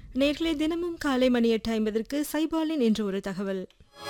நேர்களே தினமும் காலை மணி எட்டு ஐம்பதற்கு சைபாலின் என்று ஒரு தகவல்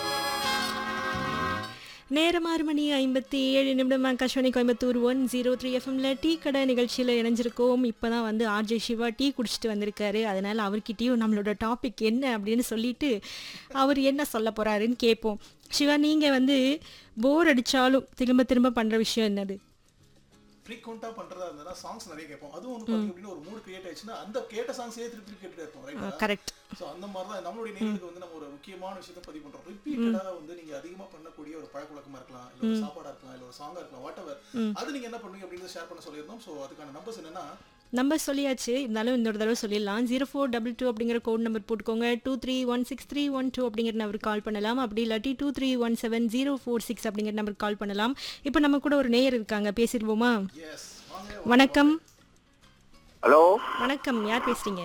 நேரம் ஆறு மணி ஐம்பத்தி ஏழு நிமிடம் Akashvani Coimbatore one zero three எஃப்எம்ல டீ கடை நிகழ்ச்சியில் இணைஞ்சிருக்கோம் இப்போ தான் வந்து ஆர்ஜே சிவா டீ குடிச்சிட்டு வந்திருக்காரு அதனால் அவர்கிட்டயும் நம்மளோட டாபிக் என்ன அப்படின்னு சொல்லிட்டு அவர் என்ன சொல்ல போகிறாருன்னு கேட்போம் சிவா நீங்கள் வந்து போர் அடித்தாலும் திரும்ப திரும்ப பண்ணுற விஷயம் என்னது ஃப்ரீக்வெண்ட்டாக பண்ணுறதா இருந்ததுன்னா சாங்ஸ் நிறைய கேட்போம் அதுவும் வந்து பார்த்தீங்க அப்படின்னா ஒரு மூடு கிரியேட் ஆயிடுச்சுன்னா அந்த கேட்ட சாங்ஸே திருப்பி திருப்பி கேட்டுட்டே இருப்போம் ரைட்டா கரெக்ட் ஸோ அந்த மாதிரி தான் நம்மளுடைய நேர்களுக்கு வந்து நம்ம ஒரு முக்கியமான விஷயத்தை பதிவு பண்ணுறோம் ரிப்பீட்டடாக வந்து நீங்கள் அதிகமாக பண்ணக்கூடிய ஒரு பழக்க வழக்கமாக இருக்கலாம் இல்லை ஒரு சாப்பாடாக இருக்கலாம் இல்லை ஒரு சாங்காக இருக்கலாம் வாட் எவர் அது நீங்கள் என்ன பண்ணுவீங்க அப்படின்னு ஷேர் பண்ண சொல்லியிருந்தோம் ஸோ அதுக்கான நம்பர்ஸ் என்னன்னா நம்பர் சொல்லியாச்சு இருந்தாலும் இன்னொரு தடவை சொல்லிடலாம் ஜீரோ ஃபோர் டபுள் டூ அப்படிங்கிற கோட் நம்பர் போட்டுக்கோங்க two three one six three one two அப்படிங்கிற நம்பருக்கு கால் பண்ணலாம் அப்படி இல்லாட்டி two three one seven zero four six அப்படிங்கிற நம்பருக்கு கால் பண்ணலாம் இப்போ நம்ம கூட ஒரு நேயர் இருக்காங்க பேசிடுவோமா எஸ் வாங்க வணக்கம் ஹலோ வணக்கம் யார் பேசுறீங்க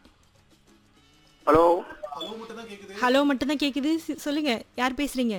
ஹலோ ஹலோ மட்டும் தான் கேட்குது ஹலோ மட்டும்தான் கேட்குது சி- சொல்லுங்க யார் பேசுறீங்க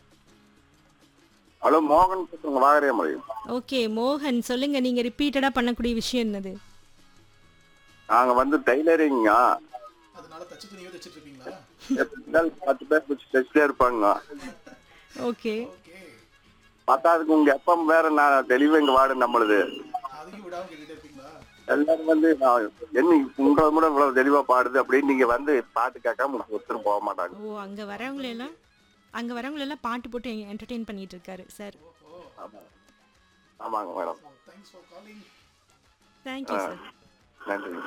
ஹலோ மோகன் பேசுங்க வாகரே மொழி ஓகே மோகன் சொல்லுங்க நீங்க ரிப்பீட்டடா பண்ணக்கூடிய விஷயம் என்னது நாங்க வந்து டைலரிங்க அதனால தச்சு துணியோ தச்சுட்டு இருப்பீங்களா எப்படினாலும் பத்து பேர் பிடிச்சி தைச்சிட்டே இருப்பாங்க ஓகே ஓகே பத்தாவதுக்கு உங்க எப்பம் வேற நான் தெளிவு எங்க வார்டு நம்மளுது அதையும் விடாமல் கேட்டுட்டே இருப்பீங்களா எல்லாரும் வந்து நான் என்ன உங்களை கூட இவ்வளவு தெளிவா பாடுது அப்படின்னு நீங்க வந்து பாட்டு கேட்காம ஒருத்தரும் போக மாட்டாங்க ஓ அங்க வரவங்களை எல்லாம் அங்க வரவங்களை எல்லாம் பாட்டு போட்டு என்டர்டெயின் பண்ணிட்டு இருக்காரு சார் ஆமா. ஆமாங்க madam thanks for calling thank you sir நன்றி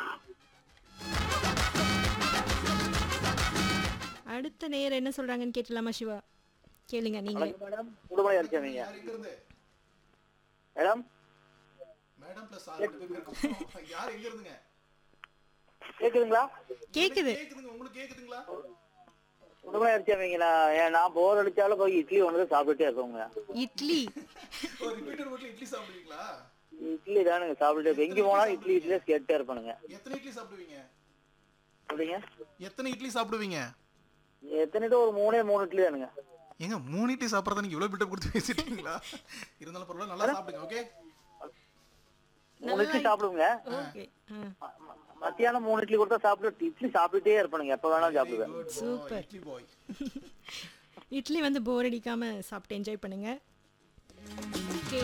அடுத்த நேயர் என்ன சொல்றாங்கன்னு கேட்டலாமா சிவா கேளுங்க நீங்க மேடம் குடும்பம் அடிச்சவங்க யார் எங்க இருந்து மேடம் மேடம் பிளஸ் ஆறு ரெண்டு பேர் இருக்கோம் யார் எங்க இருந்துங்க கேக்குதுங்களா கேக்குது கேக்குதுங்க உங்களுக்கு கேக்குதுங்களா குடும்பம் அடிச்சவங்களா ஏன் நான் போர் அடிச்சாலும் போய் இட்லி ஒன்று சாப்பிட்டுட்டே இருக்கோங்க இட்லி ஒரு ரிப்பீட்டர் வீட்ல இட்லி சாப்பிடுவீங்களா இட்லி தானுங்க சாப்பிட்டுட்டே இருப்பேன் எங்க போனாலும் இட்லி இட்லியே கேட்டே இருப்பானுங்க எத்தனை இட்லி சாப்பிடுவீங்க அப்படிங்க எத்தனை இட்லி சாப்பிடுவீங்க எத்தனை இது ஒரு மூணே மூணு இட்லி தானுங்க ஏங்க மூணு இட்லி சாப்பிட்றத நீங்க இவ்வளவு பில்டப் கொடுத்து பேசிட்டீங்களா இருந்தாலும் பரவாயில்ல நல்லா சாப்பிடுங்க ஓகே மூணு இட்லி சாப்பிடுங்க ஓகே ம- ம- மத்தியானம் மூணு இட்லி கொடுத்தா சாப்பிட்டு இட்லி சாப்பிட்டுட்டே இருப்பானுங்க எப்ப வேணாலும் சாப்பிடுவேன் Super. இட்லி பாய் இட்லி வந்து போர் அடிக்காம சாப்பிட்டு என்ஜாய் பண்ணுங்க ஓகே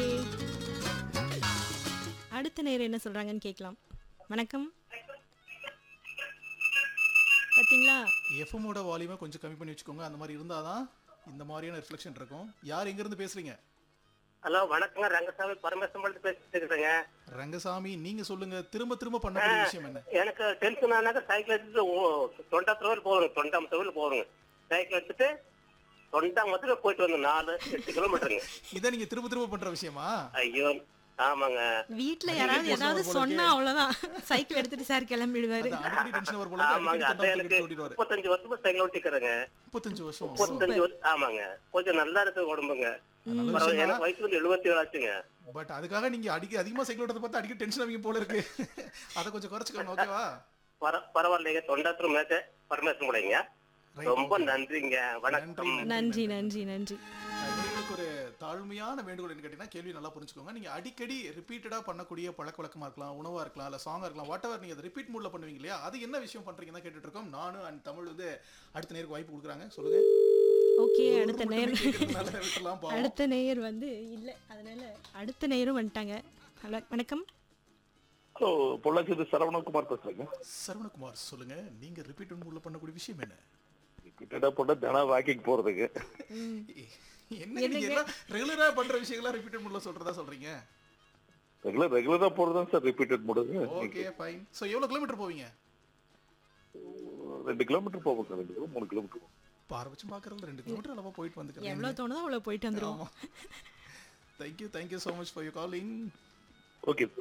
அடுத்த நேரம் என்ன சொல்றாங்கன்னு கேட்கலாம் வணக்கம் பாத்தீங்களா எஃப்எம்மோட வால்யூமை கொஞ்சம் கம்மி பண்ணி வச்சுக்கோங்க அந்த மாதிரி இருந்தாதான் இந்த மாதிரியான ரிஃப்ளெக்ஷன் இருக்கும் யார் எங்க இருந்து பேசுறீங்க ஹலோ வணக்கங்க ரங்கசாமி பரமேஸ்வரன் பேசிட்டு இருக்கேங்க ரங்கசாமி நீங்க சொல்லுங்க திரும்ப திரும்ப பண்ணக்கூடிய விஷயம் என்ன எனக்கு டென்ஷன் ஆனாக்க சைக்கிள் எடுத்துட்டு ஓ- தொண்டாத்துறவில் போகணும் தொண்டாமத்தவில் போகணுங்க சைக்கிள் எடுத்துட்டு தொண்டாமத்துல போயிட்டு வந்தோம் நாலு எட்டு கிலோமீட்டருங்க இதை நீங்க திரும்ப திரும்ப பண்ற விஷயமா ஐயோ ஆமாங்க வீட்ல யாராவது ஏதாவது சொன்னா அவ்வளவுதான் சைக்கிள் எடுத்துட்டு சார் கிளம்பிடுவாரு அதான் அடிக்கடி டென்ஷன் வர போல இருக்கு, ஆமாங்க அடிக்கடி அதான் தொண்டை எனக்கு ஓட்டிடுவாரு முப்பத்தஞ்சு வருஷமா சைக்கிள் ஓட்டிக்கிறேங்க முப்பத்தஞ்சு வருஷம் முப்பத்தஞ்சு வருஷம் ஆமாங்க கொஞ்சம் நல்லா இருக்கு உடம்புங்க நல்ல பரவாயில்ல, விஷயம் எனக்கு வயசு வந்து எழுபத்தி ஏழு ஆச்சுங்க பட் அதுக்காக நீங்க அடிக்க அதிகமா சைக்கிள் ஓட்டத்தை பார்த்து அடிக்கடி டென்ஷன் ஆவீங்க போல இருக்கு அதை கொஞ்சம் குறைச்சிக்கோங்க ஓகேவா பர பரவாயில்லைங்க தொண்டாத்துற மேட்ட பரமேஸ்வரன் கூடங்க Right, ரொம்ப okay. நன்றிங்க வணக்கம் நன்றி நன்றி நன்றி உங்களுக்கு ஒரு தாழ்மையான வேண்டுகோள் என்ன கேட்டீங்கன்னா கேள்வி நல்லா புரிஞ்சுக்கோங்க நீங்க அடிக்கடி ரிப்பீட்டடா பண்ணக்கூடிய பழக்க வழக்கமா இருக்கலாம் உணவா இருக்கலாம் இல்ல சாங்கா இருக்கலாம் வாட் எவர் நீங்க அதை ரிப்பீட் மூட்ல பண்ணுவீங்க இல்லையா அது என்ன விஷயம் பண்றீங்கன்னு தான் கேட்டுட்டு இருக்கோம் நானும் அண்ட் தமிழ் வந்து அடுத்த நேருக்கு வாய்ப்பு கொடுக்குறாங்க சொல்லுங்க ஓகே அடுத்த மட்டுமே நேரம் கேட்கறதுனால விட்டுறலாம் பாவம். அடுத்த நேயர் வந்து இல்ல அதனால அடுத்த நேயரும் வந்துட்டாங்க ஹலோ வணக்கம் ஹலோ பொள்ளாச்சி சரவணகுமார் பேசுறேங்க சரவணகுமார் சொல்லுங்க நீங்க ரிப்பீட் மூட்ல பண்ணக்கூடிய விஷயம் என்ன கிட்டத்தட்ட போட்ட தினம் வாக்கிங் போறதுக்கு என்ன நீங்க எல்லாம் ரெகுலரா பண்ற விஷயங்களா ரிப்பீட் மூட்ல சொல்றதா சொல்றீங்க ரெகுலர் ரெகுலரா போறதுதான் சார் ரிப்பீட்டட் முடியுது ஓகே ஃபைன் சோ எவ்வளவு கிலோமீட்டர் போவீங்க ரெண்டு கிலோமீட்டர் போவோம் சார் ரெண்டு கிலோ மூணு கிலோமீட்டர் போவோம் பாரபட்சம் பாக்குறது ரெண்டு கிலோமீட்டர் அளவா போயிட்டு வந்துக்கிறேன் எவ்வளவு தோணுதோ அவ்வளவு போயிட்டு வந்துருவோம் thank you thank you so much for you calling okay